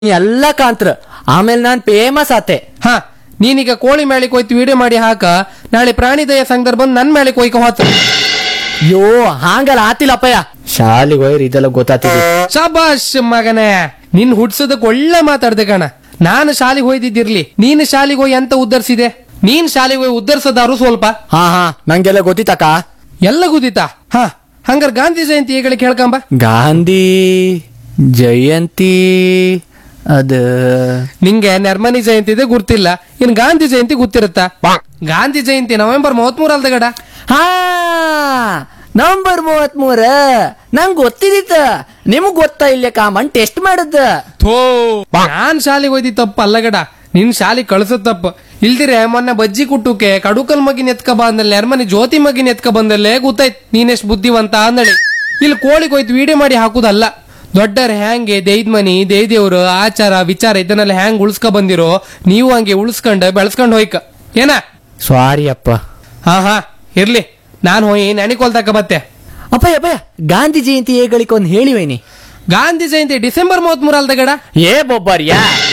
ಎಲ್ಲ ಕಾಂತ್ರ ಆಮೇಲೆ ನಾನ್ ಫೇಮಸ್ ಆತೆ ಹಾ ನೀನೀಗ ಕೋಳಿ ಮೇಳಿಗೆ ಹೋಯ್ತು ವಿಡಿಯೋ ಮಾಡಿ ಹಾಕ ನಾಳೆ ಪ್ರಾಣಿ ದಯ ಸಂಘದಲ್ಲಿ ಬಂದು ನನ್ ಮೇಳಿಗೆ ಹೋಯ್ಕ ಹೋತ ಯೋ ಹಾಂಗಲ್ಲ ಆತಿಲ್ಲಪ್ಪಯ್ಯ ಶಾಲಿಗೆ ಹೋಯ್ರಿ ಇದೆಲ್ಲ ಗೊತ್ತಾತಿದೆ ಶಬಾಷ್ ಮಗನೇ ನಿನ್ ಹುಡ್ಸೋದಕ್ ಒಳ್ಳೆ ಮಾತಾಡ್ದೆ ಕಣ ನಾನು ಶಾಲೆಗೆ ಹೋಯ್ದಿದ್ದಿರ್ಲಿ ನೀನು ಶಾಲೆಗೆ ಹೋಗಿ ಎಂತ ಉದ್ದರ್ಸಿದೆ ನೀನ್ ಶಾಲೆಗೆ ಹೋಗಿ ಉದ್ದರ್ಸದಾರು ಸ್ವಲ್ಪ ಹಾ ಹಾ ನಂಗೆಲ್ಲ ಗೊತ್ತಿತ್ತಕ್ಕ ಎಲ್ಲ ಗುದಿತಾ ಹಾ ಹಂಗಾರ ಗಾಂಧಿ ಜಯಂತಿ ಹೇಳಿ ಕೇಳ್ಕಂಬ ಗಾಂಧಿ ಜಯಂತಿ ಅದ ನಿಂಗೆ ನರ್ಮನಿ ಜಯಂತಿ ಇದೆ ಗುರ್ತಿಲ್ಲ ಇನ್ ಗಾಂಧಿ ಜಯಂತಿ ಗೊತ್ತಿರುತ್ತಾ ಗಾಂಧಿ ಜಯಂತಿ ನವೆಂಬರ್ ಮೂವತ್ತ್ ಮೂರಲ್ದ ಗಡ ಹಾ ನವೆಂಬರ್ ಮೂವತ್ ಮೂರ ನಂಗ್ ಗೊತ್ತಿದಿತ್ತ ನಿಮಗ್ ಗೊತ್ತಾ ಇಲ್ಲ ಕಾಮನ್ ಟೆಸ್ಟ್ ಮಾಡದ್ದ ಥೋ ನಾನ್ ಶಾಲೆಗೆ ಹೋಯ್ದಿ ತಪ್ಪ ಅಲ್ಲ ಗಡ ನಿನ್ ಶಾಲೆ ಕಳ್ಸದ್ ತಪ್ಪ ಇಲ್ದಿರೆ ಮೊನ್ನೆ ಬಜ್ಜಿ ಕುಟ್ಟುಕೆ ಕಡುಕಲ್ ಮಗಿನ ಎತ್ಕ ಬಂದಲ್ಲಿ ನರ್ಮನಿ ಜ್ಯೋತಿ ಮಗಿನ ಎತ್ಕ ಬಂದಲ್ಲೇ ಗೊತ್ತಾಯ್ತು ನೀನೆಷ್ಟ್ ಬುದ್ಧಿವಂತ ಅಂದಳಿ ಇಲ್ಲಿ ಕೋಳಿಗೆ ಹೋಯ್ತು ವಿಡಿಯೋ ಮಾಡಿ ಹಾಕುದಲ್ಲ ದೊಡ್ಡರ ಹ್ಯಾಂಗೆ ದೇಯ್ದ ಮನಿ ದೇಯ್ದೇವ್ರು ಆಚಾರ ವಿಚಾರ ಇದನ್ನೆಲ್ಲ ಹ್ಯಾಂಗ್ ಉಳ್ಸ್ಕ ಬಂದಿರೋ ನೀವು ಹಂಗೆ ಉಳ್ಸ್ಕೊಂಡ್ ಬೆಳೆಸ್ಕೊಂಡ್ ಹೋಯ್ಕ ಏನ ಸಾರಿ ಅಪ್ಪ ಹಾ ಹಾ ಇರ್ಲಿ ನಾನ್ ಹೋಗಿ ನೆನಿಕೋಲ್ ತಕ ಬತ್ತೆ ಅಪ್ಪಯ್ಯ ಅಪ್ಪಯ್ಯ ಗಾಂಧಿ ಜಯಂತಿ ಹೇಗಳಿಕೊಂದ್ ಹೇಳಿವೇನಿ ಗಾಂಧಿ ಜಯಂತಿ ಡಿಸೆಂಬರ್ ಮೂವತ್ತ್ ಮೂರಲ್ದ ಗಡ ಏ ಬೊಬ್ಬರ್ಯಾ